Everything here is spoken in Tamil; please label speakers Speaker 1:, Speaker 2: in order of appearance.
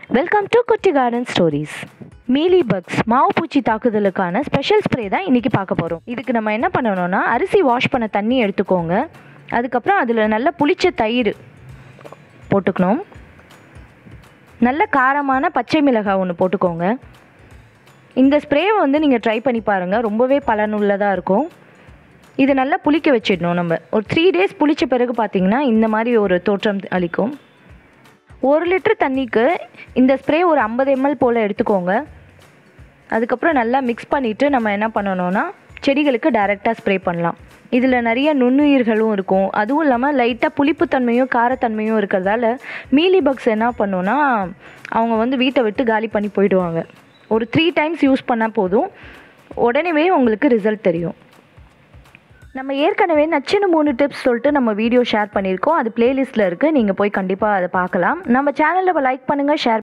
Speaker 1: welcome to Kutti garden stories mealy bugs மாவு பூச்சி தாக்குதலுக்கான ஸ்பெஷல் ஸ்ப்ரே தான் இன்றைக்கி பார்க்க போகிறோம் இதுக்கு நம்ம என்ன பண்ணணும்னா அரிசி வாஷ் பண்ண தண்ணி எடுத்துக்கோங்க அதுக்கப்புறம் அதில் நல்ல புளிச்ச தயிர் போட்டுக்கணும் நல்ல காரமான பச்சை மிளகாய் ஒன்று போட்டுக்கோங்க இந்த ஸ்ப்ரேவை வந்து நீங்கள் ட்ரை பண்ணி பாருங்கள் ரொம்பவே பலனுள்ளதாக இருக்கும் இது நல்லா புளிக்க வச்சிடணும் நம்ம ஒரு த்ரீ டேஸ் புளிச்ச பிறகு பார்த்தீங்கன்னா இந்த மாதிரி ஒரு தோற்றம் அளிக்கும் ஒரு லிட்டர் தண்ணிக்கு இந்த ஸ்ப்ரே ஒரு ஐம்பது எம்எல் போல் எடுத்துக்கோங்க அதுக்கப்புறம் நல்லா மிக்ஸ் பண்ணிவிட்டு நம்ம என்ன பண்ணணும்னா செடிகளுக்கு டைரெக்டாக ஸ்ப்ரே பண்ணலாம் இதில் நிறைய நுண்ணுயிர்களும் இருக்கும் அதுவும் இல்லாமல் லைட்டாக புளிப்புத்தன்மையும் காரத்தன்மையும் இருக்கிறதால மீலி பக்ஸ் என்ன பண்ணுன்னா அவங்க வந்து வீட்டை விட்டு காலி பண்ணி போயிடுவாங்க ஒரு த்ரீ டைம்ஸ் யூஸ் பண்ணால் போதும் உடனே உங்களுக்கு ரிசல்ட் தெரியும் நம்ம ஏற்கனவே நச்சுன்னு மூணு டிப்ஸ் சொல்லிட்டு நம்ம வீடியோ ஷேர் பண்ணியிருக்கோம் அது பிளேலிஸ்ட்டில் இருக்குது நீங்கள் போய் கண்டிப்பாக அதை பார்க்கலாம் நம்ம சேனலில் லைக் பண்ணுங்கள் ஷேர்